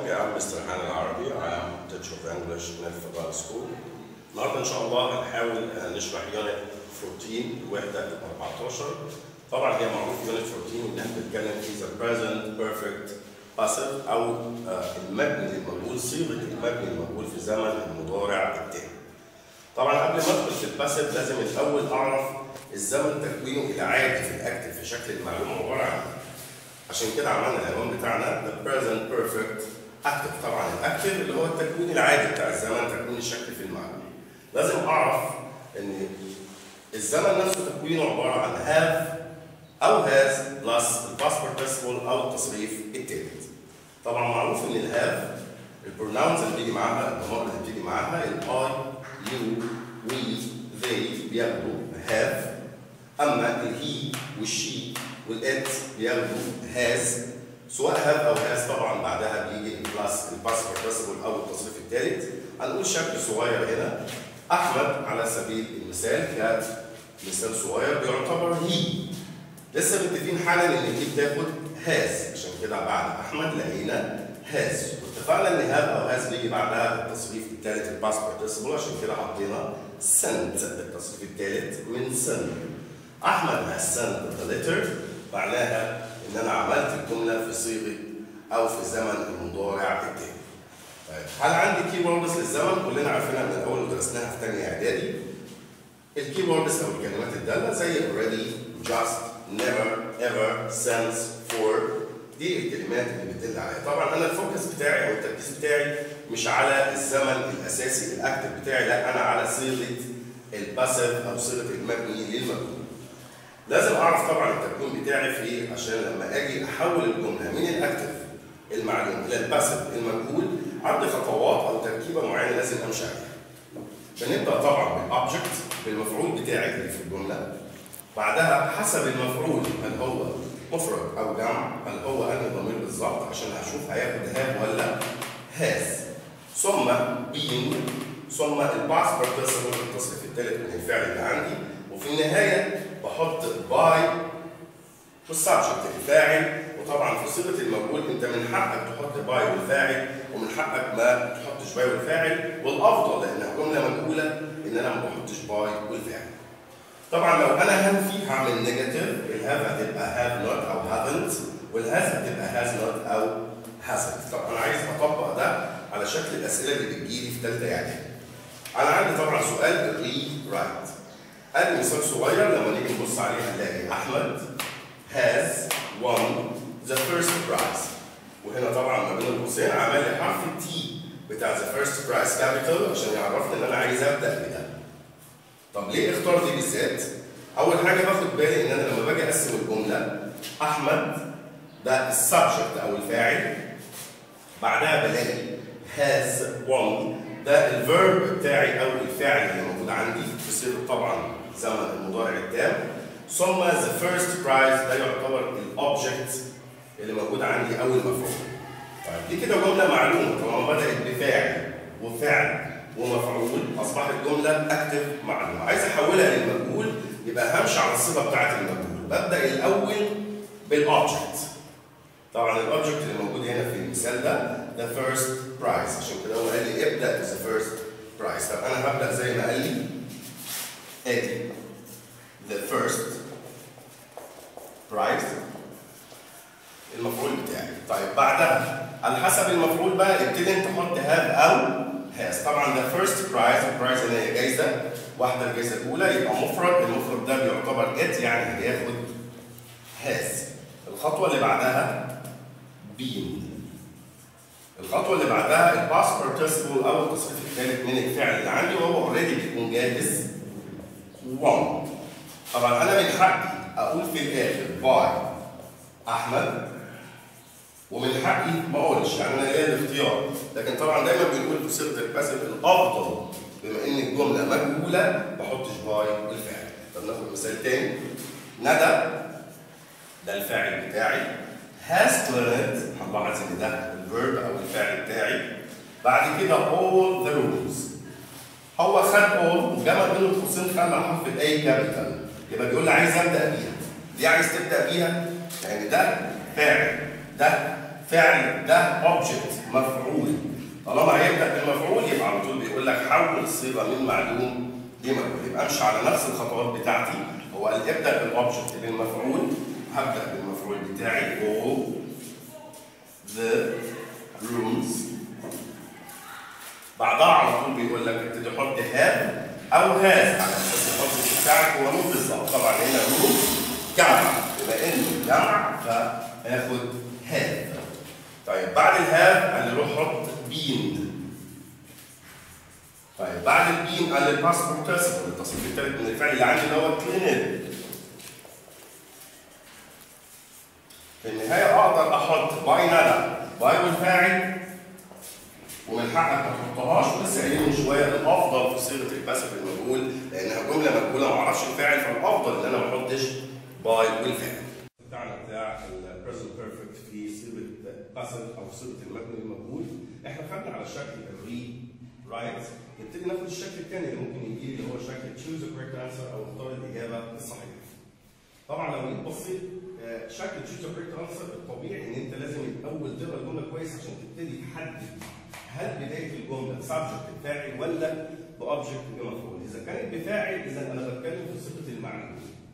I am Mr. Hanan Arabi. I am teacher of English in Al-Fadal School. النهارده ان شاء الله هنحاول آه، نشرح يونت 14 الوحده 14 طبعا هي معروف يونت 14 انها بتتكلم في the present perfect passive او آه، المبني المجهول صيغه المبني المجهول في زمن المضارع التام. طبعا قبل ما ادخل في الباسيف لازم الاول اعرف الزمن تكوينه العادي في الاكتف في شكل المعلومه عباره عن إيه. عشان كده عملنا العنوان بتاعنا the present perfect active طبعا الاكتف اللي هو التكوين العادي بتاع الزمن تكوين الشكل في المعلومه لازم اعرف ان الزمن نفسه تكوينه عباره عن have او has plus الباست participle او التصريف التالت طبعا معروف ان الهاف البروناونز اللي بيجي معاها الضمائر اللي بتيجي معاها الاي يو وي they بياخدوا have اما الهي والشي والات بياخدوا هاز سواء هاف او هاز طبعا بعدها بيجي البلاس الباس بارتيسيبل او التصريف الثالث هنقول شكل صغير هنا احمد على سبيل المثال كمثال صغير بيعتبر هي لسه متفقين حالا ان هي بتاخد هاز عشان كده بعد احمد لقينا هاز واتفقنا ان هاف او هاز بيجي بعدها التصريف الثالث الباس بارتيسيبل عشان كده حطينا سنت التصريف الثالث من سنت احمد has sent the letter معناها ان انا عملت الجمله في صيغه او في زمن المضارع التاني. طيب هل عندي كي ووردز للزمن؟ كلنا عارفينها من الاول ودرسناها في ثانيه اعدادي. الكي ووردز او الكلمات الداله زي already, just, never, ever, since, for دي الكلمات اللي بتدل عليها. طبعا انا الفوكس بتاعي او التركيز بتاعي مش على الزمن الاساسي الاكتف بتاعي لا انا على صيغه الباسيف او صيغه المبني للمجهول. لازم اعرف طبعا التكوين بتاعي في ايه عشان لما اجي احول الجمله من الاكتف المعلوم الى الباسف المجهول عندي خطوات او تركيبه معينه لازم امشي عليها. بنبدا طبعا بالاوبجكت بالمفعول بتاعي اللي في الجمله بعدها حسب المفعول هل هو مفرد او جمع هل هو انهي ضمير بالظبط عشان هشوف هياخد هاف ولا هاز ثم بين ثم الباس بارتيسيبل التصريف الثالث من الفعل اللي عندي وفي النهايه بحط باي والسبجكت الفاعل وطبعا في صيغه المجهول انت من حقك تحط باي والفاعل ومن حقك ما تحطش باي والفاعل والافضل لانها جمله مجهوله ان انا ما بحطش باي والفاعل. طبعا لو انا هنفي هعمل نيجاتيف الهاف هتبقى هاف نوت او هافنت والهاز هتبقى هاز نوت او هازنت. طب انا عايز اطبق ده على شكل الاسئله اللي بتجيلي في ثالثه اعدادي. انا عندي طبعا سؤال ري رايت. ادي مثال صغير لما نيجي نبص عليه هنلاقي احمد has won the first prize وهنا طبعا ما بين القوسين عمل لي حرف التي بتاع the first prize capital عشان يعرفني ان انا عايز ابدا بده طب ليه اختار دي بالذات؟ اول حاجه باخد بالي ان انا لما باجي اقسم الجمله احمد ده السبجكت او الفاعل بعدها بلاقي has won ده الفيرب بتاعي او الفاعل اللي موجود عندي في صيغه طبعا زمن المضارع التام ثم the first prize ده يعتبر الاوبجكت اللي موجود عندي او المفعول. طيب دي كده جمله معلومه طالما بدات بفاعل وفعل ومفعول اصبحت جمله اكتف معلومه عايز احولها للمجهول يبقى همشي على الصيغه بتاعت المجهول ببدا الاول بالاوبجكت طبعا الاوبجكت اللي موجود هنا في المثال ده the first prize عشان كده هو قال لي ابدا the first prize طب انا هبدا زي ما قال لي ادي the first prize المفعول بتاعي طيب بعدها على حسب المفعول بقى ابتدي انت تحط have او has طبعا the first prize البرايز اللي هي جايزه واحده الجايزه الاولى يبقى مفرد المفرد ده بيعتبر it يعني هياخد has الخطوه اللي بعدها been الخطوه اللي بعدها الباس participle او التصريف الثالث من الفعل اللي عندي وهو اوريدي بيكون جاهز won طبعا انا من حقي اقول في الاخر باي احمد ومن حقي ما اقولش يعني انا ليا الاختيار لكن طبعا دايما بنقول في صيغه الباسف الافضل بما ان الجمله مجهوله ما احطش باي والفعل طب ناخد مثال تاني ندى ده الفاعل بتاعي has learned هنلاحظ ان ده الفيرب او الفعل بتاعي بعد كده all the rules هو خد all وجمع بين القوسين خلى حرف الاي كابيتال يبقى بيقول لي عايز ابدا بيها ليه عايز تبدا بيها؟ لان ده فاعل ده فعل ده اوبجكت مفعول هيبدا بالمفعول يبقى على طول بيقول لك حول الصيغه من معلوم لمجهول يبقى امشي على نفس الخطوات بتاعتي هو قال ابدا بالاوبجكت بالمفعول هبدا بالمفعول بتاعي all the rooms بعدها على طول بيقول لك ابتدي حط هاب او هاز على اساس الاوبجكت بتاعك هو مين بالظبط طبعا هنا روم جمع بما انه جمع فهاخد هاف طيب بعد الهاف قال لي روح حط بين طيب بعد البين قال لي الباست بارتيسيبل التصريف الثالث من الفعل اللي عندي اللي هو كلينيد في النهايه اقدر احط باي ندى باي والفاعل ومن حقك ما تحطهاش ولسه قايلين من شويه الافضل في صيغه الباسف المجهول لانها جمله مجهوله ما اعرفش الفاعل فالافضل ان انا ما احطش باي والفاعل. بتاعنا بتاع البريزنت بيرفكت في صيغه باسف او صيغه المبني المجهول احنا خدنا على شكل الري رايت نبتدي ناخد الشكل الثاني اللي ممكن يجي لي اللي هو شكل تشوز كوريكت انسر او اختار الاجابه الصحيحه. طبعا لو جيت بصيت شكل تشوز كوريكت انسر الطبيعي ان انت لازم الاول تقرا الجمله كويس عشان تبتدي تحدد هل بدايه الجمله سبجكت بفاعل ولا باوبجكت بمفعول؟ اذا كانت بفاعل اذا انا بتكلم في صيغه المعنى.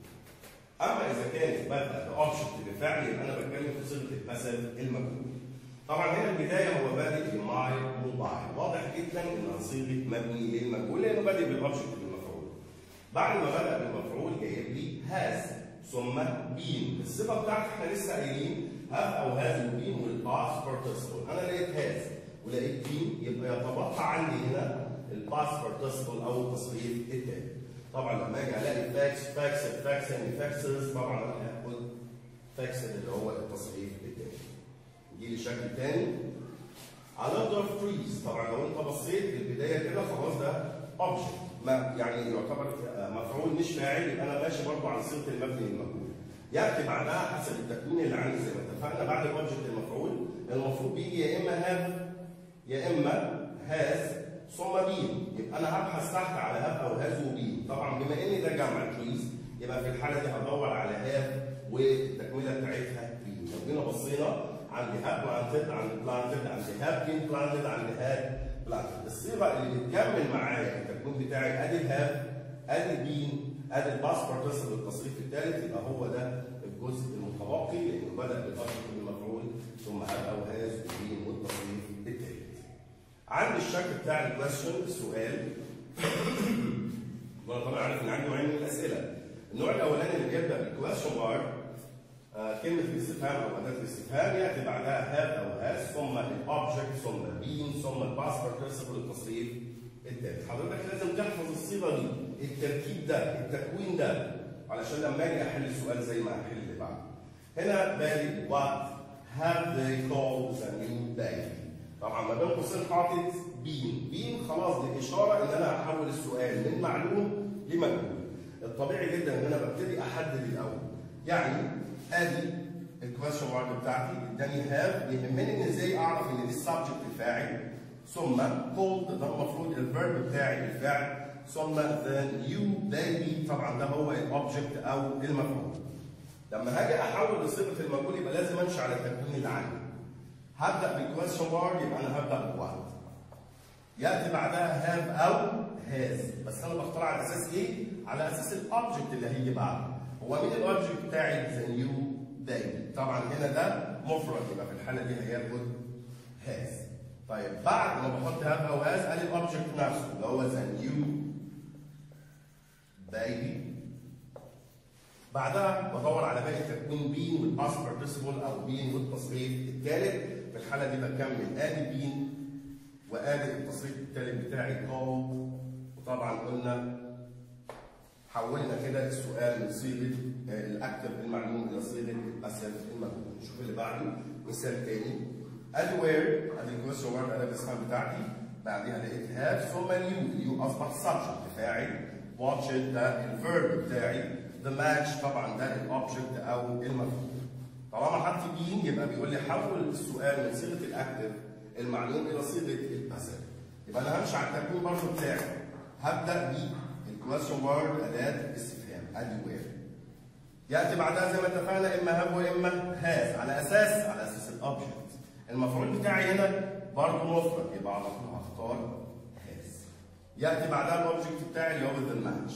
اما اذا كانت بادئه باوبجكت بفاعل يبقى انا بتكلم في صيغه الباسف المجهول. طبعا هنا البدايه هو بادئ بماي موبايل، واضح جدا انها صيغه مبني للمجهول لانه بادئ بالاوبجكت بالمفعول. بعد ما بدا بالمفعول جايب لي هاز ثم بين، الصيغه بتاعتي احنا لسه قايلين هاف او هاز وبين والباست بارتيسيبل، انا لقيت هاز ولقيت بين يبقى يتبقى عندي هنا الباست بارتيسيبل او التصريف التاني. طبعا لما اجي الاقي فاكس فاكس فاكس يعني فاكسز طبعا انا هاخد فاكس اللي هو التصريف التاني. يجي لي شكل تاني على اوف تريز طبعا لو انت بصيت البدايه كده خلاص ده اوبجكت ما يعني يعتبر مفعول مش فاعل يبقى انا ماشي برضه على صيغه المبني المجهول. ياتي بعدها حسب التكوين اللي عندي زي ما اتفقنا بعد الاوبجكت المفعول المفروض بيجي يا اما هاف يا اما هاز ثم بين يبقى انا هبحث تحت على هاف او هاز وبين طبعا بما ان ده جمع تريز يبقى في الحاله دي هدور على هاف والتكمله بتاعتها بين لو جينا بصينا عندي هاب بلانتد عندي بلانتد عندي هاب بين بلانتد عندي هاد بلانتد الصيغه اللي بتكمل معايا التكوين بتاعي ادي الهاف ادي بين ادي الباس بارتيسيبل التصريف الثالث يبقى هو ده الجزء المتبقي لانه بدا بالاصل بالمفعول ثم هاب او هاز وبين والتصريف الثالث عندي الشكل بتاع الكويستشن السؤال وانا طبعا عارف ان عندي نوعين من الاسئله النوع الاولاني اللي بيبدا بالكويستشن مارك آه كلمه الاستفهام او اداه الاستفهام ياتي بعدها هاف او هاز ثم الاوبجكت ثم بين ثم الباس بارتيسيبل التصريف الثالث حضرتك لازم تحفظ الصيغه دي التركيب ده التكوين ده علشان لما اجي احل السؤال زي ما هحل اللي بعده هنا بالي what have they called the new baby طبعا ما بين قوسين حاطط بين بين خلاص دي اشاره ان انا هحول السؤال من معلوم لمجهول الطبيعي جدا ان انا ببتدي احدد الاول يعني ادي الكويشن مارك بتاعتي اداني هاف يهمني ان ازاي اعرف ان دي السبجكت الفاعل ثم كولد ده المفروض الفيرب بتاعي الفعل ثم ذا نيو baby طبعا ده هو الاوبجكت او المفعول لما هاجي احول لصيغه المجهول يبقى لازم امشي على التكوين اللي عندي هبدا بالكويشن مارك يبقى انا هبدا بواحد ياتي بعدها هاف او هاز بس انا بختار على اساس ايه؟ على اساس الاوبجكت اللي هيجي بعده هو مين الاوبجكت بتاعي؟ ذا نيو بيبي طبعا هنا ده مفرد يبقى في الحاله دي هياخد هاز طيب بعد ما بحط هاف او هاز ادي الاوبجكت نفسه اللي هو ذا نيو بيبي بعدها بدور على باقي تكوين بين والباست بارتيسيبل او بين والتصريف الثالث في الحاله دي بكمل ادي بين وادي التصريف الثالث بتاعي كول وطبعا قلنا حولنا كده السؤال من صيغه الاكتف المعلوم الى صيغه الاسف المجهول نشوف اللي بعده مثال تاني ادي وير ادي الكويشن مارك ادي الاسماء بتاعتي بعديها لقيت هاف ثم اليو اليو اصبح سبجكت فاعل واتش ده الفيرب بتاعي ذا ماتش طبعا ده الاوبجكت او المفعول طالما حط بين يبقى بيقول لي حول السؤال من صيغه الاكتف المعلوم الى صيغه الباسف يبقى انا همشي على التكوين برضه بتاعي هبدا بالكويشن مارك اداه استفهام ادي وير ياتي بعدها زي ما اتفقنا اما هاف واما هاز على اساس على اساس الاوبجكت المفعول بتاعي هنا برضه مفرد يبقى على طول هختار هاز ياتي بعدها الاوبجكت بتاعي اللي هو ذا ماتش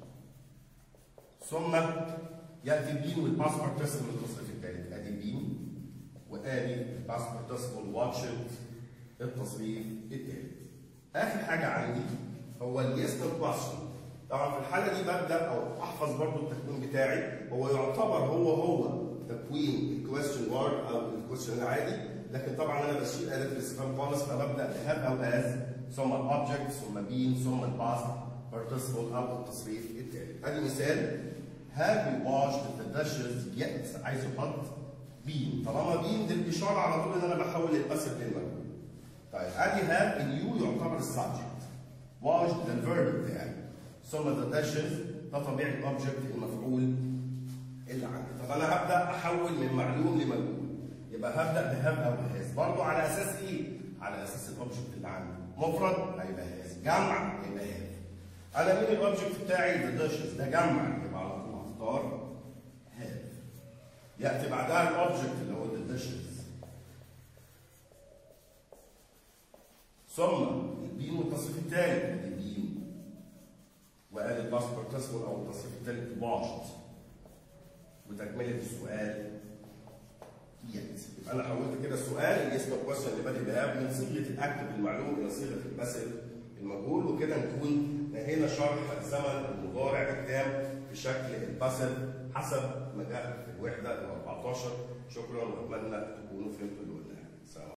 ثم ياتي بين والباست بارتيسيبل التصريف الثالث ادي بين وادي الباست بارتيسيبل واتشد التصريف الثالث اخر حاجه عندي هو اليس كويشن طبعا في الحاله دي ببدا او احفظ برضو التكوين بتاعي هو يعتبر هو هو تكوين الكويستشن وورد او الكويستشن العادي لكن طبعا انا بشيل اداه الاستفهام خالص فببدا بهاب او از ثم الاوبجكت ثم بين ثم الباست بارتيسيبل او التصريف التالي ادي مثال have we washed the dishes yet عايز احط بين طالما بين دي الاشاره على طول ان انا بحول الباسف للمجهول طيب ادي have in you يعتبر السبجكت washed ده الفيرب بتاعي ثم the dishes ده طبيعي الاوبجكت المفعول اللي عندي طب انا هبدا احول من معلوم لمجهول يبقى هبدا بهاب او بهاز برضه على اساس ايه؟ على اساس الاوبجكت اللي عندي مفرد هيبقى هاز جمع هيبقى هاز انا مين الاوبجكت بتاعي ذا ديشز ده جمع يبقى على طول هختار هاف ياتي بعدها الاوبجكت اللي هو ذا ديشز ثم البين والتصريف الثالث ادي بين وادي الباست بارتيسيبل او التصريف الثالث واشت وتكمله السؤال يت يبقى انا حولت كده السؤال اللي اسمه كويشن اللي بادئ بهاب من صيغه الاكتف المعلوم الى صيغه الباسف المجهول وكده نكون نهينا شرح الزمن المضارع التام بشكل الباسف حسب ما جاء في الوحده ال 14 شكرا واتمنى تكونوا فهمتوا الوحده